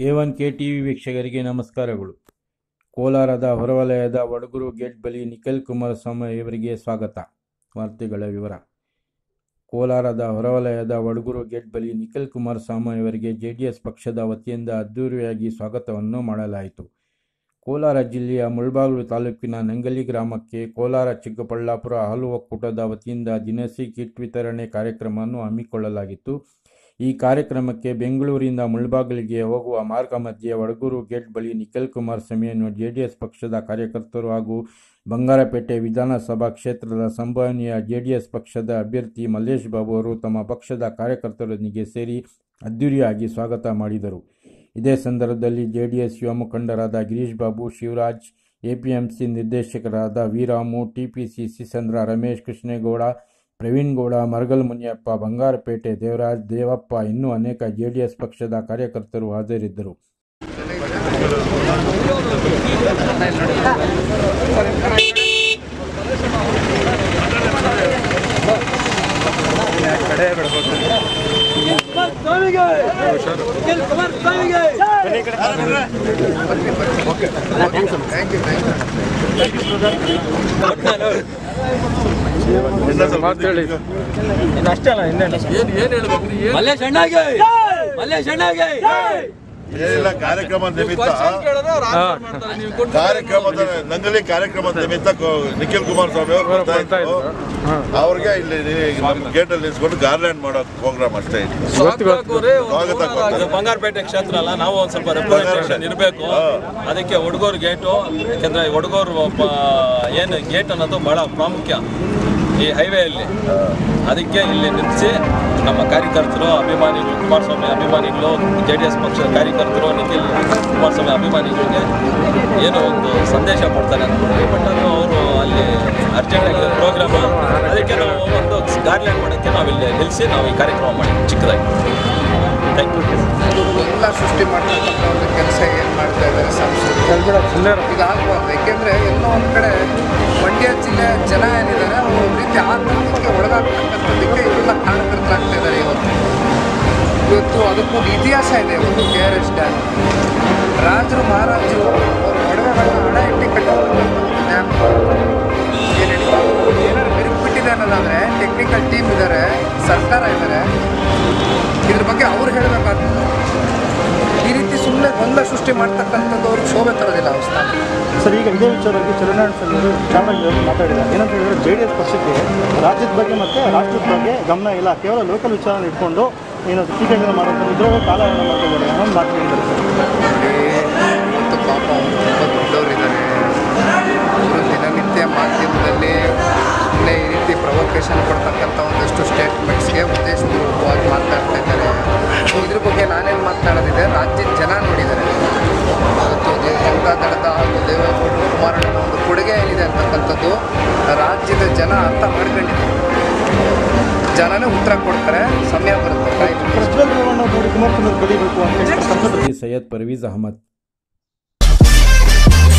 A one K TV ವೀಕ್ಷಕರಿಗೆ ನಮಸ್ಕಾರಗಳು ಕೋಲಾರದ ಹೊರವಲಯದ ವಡಗೂರು ಗೇಟ್ ಬಳಿ ನಿಖಿಲ್ ಕುಮಾರಸ್ವಾಮಿ ಇವರಿಗೆ ಸ್ವಾಗತ ವಾರ್ತೆಗಳ ವಿವರ ಕೋಲಾರದ ಹೊರವಲಯದ ವಡಗೂರು ಗೇಟ್ ಬಳಿ ನಿಖಿಲ್ ಕುಮಾರಸ್ವಾಮಿ ಅವರಿಗೆ ಜೆಡಿಎಸ್ ಪಕ್ಷದ ವತಿಯಿಂದ ಅದ್ದೂರಿಯಾಗಿ ಸ್ವಾಗತವನ್ನು ಮಾಡಲಾಯಿತು ಕೋಲಾರ ಜಿಲ್ಲೆಯ ಮುಳಬಾಗಿಲು ತಾಲೂಕಿನ ನಂಗಲಿ ಗ್ರಾಮಕ್ಕೆ ಕೋಲಾರ ಚಿಕ್ಕಬಳ್ಳಾಪುರ ಹಾಲು ಒಕ್ಕೂಟದ ವತಿಯಿಂದ ದಿನಸಿ ಕಿಟ್ ವಿತರಣೆ ಕಾರ್ಯಕ್ರಮವನ್ನು ಹಮ್ಮಿಕೊಳ್ಳಲಾಗಿತ್ತು ಈ ಕಾರ್ಯಕ್ರಮಕ್ಕೆ ಬೆಂಗಳೂರಿನಿಂದ ಮುಳಬಾಗಿಲಿಗೆ ಹೋಗುವ ಮಾರ್ಗ ಮಧ್ಯೆ ವಡಗೂರು ಗೇಟ್ ಬಳಿ ನಿಖಿಲ್ ಕುಮಾರಸ್ವಾಮಿಯನ್ನು ಜೆಡಿಎಸ್ ಪಕ್ಷದ ಕಾರ್ಯಕರ್ತರು ಹಾಗೂ ಬಂಗಾರಪೇಟೆ ವಿಧಾನಸಭಾ ಕ್ಷೇತ್ರದ ಸಂಭಾವನೀಯ ಜೆಡಿಎಸ್ ಪಕ್ಷದ ಅಭ್ಯರ್ಥಿ ಮಲ್ಲೇಶ್ ಬಾಬು ಅವರು ತಮ್ಮ ಪಕ್ಷದ ಕಾರ್ಯಕರ್ತರೊಂದಿಗೆ ಸೇರಿ ಅದ್ದೂರಿಯಾಗಿ ಸ್ವಾಗತ ಮಾಡಿದರು ಇದೇ ಸಂದರ್ಭದಲ್ಲಿ ಜೆಡಿಎಸ್ ಯುವ ಮುಖಂಡರಾದ ಗಿರೀಶ್ ಬಾಬು ಶಿವರಾಜ್ ಎಪಿಎಂಸಿ ನಿರ್ದೇಶಕರಾದ ವೀರಾಮು ಟಿಪಿಸಿಸಿ ಚಂದ್ರ ರಮೇಶ್ ಕೃಷ್ಣೇಗೌಡ ಪ್ರವೀಣ್ ಗೌಡ ಮರಗಲ್ ಮುನಿಯಪ್ಪ ಬಂಗಾರಪೇಟೆ ದೇವರಾಜ್ ದೇವಪ್ಪ ಇನ್ನೂ ಅನೇಕ ಜೆಡಿಎಸ್ ಪಕ್ಷದ ಕಾರ್ಯಕರ್ತರು ಹಾಜರಿದ್ದರು ಕುಮಾರಸ್ವಾಮಿಗೆ ನಿಖಿಲ್ ಕುಮಾರಸ್ವಾಮಿಗೆ ಮಲ್ಲೇಶ್ ಅಣ್ಣಗೆ ಮಲ್ಲೇಶ್ ಅಣ್ಣಗೆ ಏನಿಲ್ಲ ಕಾರ್ಯಕ್ರಮ ನಿಮಿತ್ತ ಕಾರ್ಯಕ್ರಮದ ನಂಗಲಿ ಕಾರ್ಯಕ್ರಮದ ನಿಮಿತ್ತ ಕೋ- ನಿಖಿಲ್ ಕುಮಾರಸ್ವಾಮಿ ಅವರು ಬರ್ತಾ ಇದ್ರು ಅವ್ರಿಗೆ ಇಲ್ಲಿ ಗೇಟ್ ಅಲ್ಲಿ ನಿಲ್ಸ್ಕೊಂಡು ಗಾರ್ಲ್ಯಾಂಡ್ ಮಾಡೋ ಪ್ರೋಗ್ರಾಮ್ ಅಷ್ಟೇ ಇದೆ ಸ್ವಾಗತ ಕೋರಿ. ಇದು ಬಂಗಾರಪೇಟೆ ಕ್ಷೇತ್ರ ಅಲ್ಲ ನಾವು ಒಂದ್ ಸ್ವಲ್ಪ ರೆಪ್ರೆಸೆಂಟೇಷನ್ ಇರಬೇಕು ಅದಕ್ಕೆ ಹುಡುಗರು ಗೇಟು ಯಾಕಂದ್ರೆ ಹುಡುಗರು ಒಬ್ಬ ಏನು ಗೇಟ್ ಅನ್ನೋದು ಬಹಳ ಪ್ರಾಮುಖ್ಯ ಈ ಹೈವೇಯಲ್ಲಿ ಅದಕ್ಕೆ ಇಲ್ಲಿ ನಿಲ್ಲಿಸಿ ನಮ್ಮ ಕಾರ್ಯಕರ್ತರು ಅಭಿಮಾನಿಗಳು ಕುಮಾರಸ್ವಾಮಿ ಅಭಿಮಾನಿಗಳು ಜೆ ಡಿ ಎಸ್ ಪಕ್ಷದ ಕಾರ್ಯಕರ್ತರು ನಿಖಿಲ್ ಕುಮಾರಸ್ವಾಮಿ ಅಭಿಮಾನಿಗಳಿಗೆ ಏನೋ ಒಂದು ಸಂದೇಶ ಕೊಡ್ತಾರೆ ಅಂದ್ಕೊಂಡ್ವಿ ಬಟ್ ಅದು ಅವರು ಅಲ್ಲಿ ಅರ್ಜೆಂಟ್ ಆಗಿದೆ ಪ್ರೋಗ್ರಾಮ್ ಅದಕ್ಕೆ ನಾವು ಒಂದು ಗಾರ್ಲ್ಯಾಂಡ್ ಮಾಡೋಕ್ಕೆ ನಾವು ಇಲ್ಲಿ ನಿಲ್ಲಿಸಿ ನಾವು ಈ ಕಾರ್ಯಕ್ರಮ ಮಾಡಿದ್ವಿ ಚಿಕ್ಕದಾಗಿ ಥ್ಯಾಂಕ್ ಯು ಗೊಂದಲ ಸೃಷ್ಟಿ ಮಾಡ್ತಕ್ಕಂಥ ಒಂದು ಕೆಲಸ ಏನು ಮಾಡ್ತಾ ಇದ್ದಾರೆ ಸಂಸದರು ಇದು ಆಗ್ಬಾರ್ದು ಯಾಕೆಂದರೆ ಎಲ್ಲೋ ಒಂದು ಕಡೆ ಮಂಡ್ಯ ಜಿಲ್ಲೆ ಜನ ಏನಿದ್ದಾರೆ ಅವರು ಒಂದು ರೀತಿ ಆತ್ಮಹತ್ಯೆಗೆ ಒಳಗಾಗ್ತಕ್ಕಂಥದ್ದಕ್ಕೆ ಇವರೆಲ್ಲ ಕಾರಣಕರ್ತರಾಗ್ತಾ ಇದ್ದಾರೆ ಇವತ್ತು ಇವತ್ತು ಅದಕ್ಕೊಂದು ಇತಿಹಾಸ ಇದೆ ಒಂದು ಕೆ ಆರ್ ಎಸ್ ಡ್ಯಾಮ್ ರಾಜರು ಮಹಾರಾಜರು ಅವ್ರ ಒಡವೆಗಳನ್ನ ಹಣ ಇಟ್ಟು ಕಟ್ಟಿರ್ತಕ್ಕಂಥ ಡ್ಯಾಮ್ ಏನು ಹೇಳಿ ಏನಾದ್ರು ಬಿರುಕುಬಿಟ್ಟಿದೆ ಅನ್ನೋದಾದರೆ ಟೆಕ್ನಿಕಲ್ ಟೀಮ್ ಇದ್ದಾರೆ ಸರ್ಕಾರ ಇದ್ದಾರೆ ಇದ್ರ ಬಗ್ಗೆ ಅವ್ರು ಹೇಳಬೇಕಾಗ್ತದೆ ಈ ರೀತಿ ಸುಮ್ಮನೆ ಗೊಂದಲ ಸೃಷ್ಟಿ ಮಾಡ್ತಕ್ಕಂಥದ್ದು ಅವ್ರಿಗೆ ಶೋಭೆ ತರೋದಿಲ್ಲ ಅವ್ರ ಸ್ಥಾನ ಸರ್ ಈಗ ಇದೇ ವಿಚಾರವಾಗಿ ಚಲನಾಡ್ ಅವರು ಚಾಮರಾಜನಗರದಲ್ಲಿ ಮಾತಾಡಿದ್ದಾರೆ ಏನಂತ ಹೇಳಿದ್ರೆ ಜೆ ಡಿ ಎಸ್ ಪಕ್ಷಕ್ಕೆ ರಾಜ್ಯದ ಬಗ್ಗೆ ಮತ್ತು ರಾಷ್ಟ್ರದ ಬಗ್ಗೆ ಗಮನ ಇಲ್ಲ ಕೇವಲ ಲೋಕಲ್ ವಿಚಾರ ಇಟ್ಕೊಂಡು ಏನು ಟೀಕೆಗಳನ್ನು ಮಾಡೋದು ಇದ್ರೊಳಗೆ ಕಾಲಹರಣ ಮಾಡ್ತಿದ್ದಾರೆ ಅನ್ನೋ ಮಾತು ಹೇಳಿದ್ದಾರೆ ಸರ್ ನೋಡಿ ಇವತ್ತು ಪಾಪ ಅವರು ತುಂಬ ದೊಡ್ಡವರಿದ್ದಾರೆ ಅವರು ದಿನನಿತ್ಯ ಮಾಧ್ಯಮದಲ್ಲಿ ಸುಮ್ಮನೆ ಈ ರೀತಿ ಪ್ರವೊಕೇಶನ್ ಕೊಡ್ತಕ್ಕಂಥ ಒಂದಷ್ಟು ಸ್ಟೇಟ್ಮೆಂಟ್ಸ್ಗೆ ಉದ್ದೇಶಪೂರ್ವಕವಾಗಿ ಮಾತಾಡ್ತಾ ಇದ್ದಾರೆ ಇದ್ರ ಬಗ್ಗೆ ನಾನೇನು ಮಾತನಾಡೋದಿದೆ ರಾಜ್ಯದ ಜನ ನೋಡಿದ್ದಾರೆ ಇವತ್ತು ಜೆ- ಜನತಾ ದಳದ ಹಾಗೂ ದೇವೇಗೌಡರು ಕುಮಾರಣ್ಣನ ಒಂದು ಕೊಡುಗೆ ಏನಿದೆ ಅಂತಕ್ಕಂಥದ್ದು ರಾಜ್ಯದ ಜನ ಅರ್ಥ ಮಾಡ್ಕೊಂಡಿದ್ದಾರೆ ಜನನೇ ಉತ್ತರ ಕೊಡ್ತಾರೆ ಸಮಯ ಬರುತ್ತೆ ಕಾಯ್ದು ಪ್ರಜ್ವಲ್ ರೇವಣ್ಣ ನೋಡಿ ಕುಮಾರಸ್ವಾಮಿ ಕಲಿಬೇಕು ಅಂತ ಹೇಳಿ ಸಂಸದರು ಸೈಯದ್ ಪರ್ವೀಜ್ ಅಹಮದ್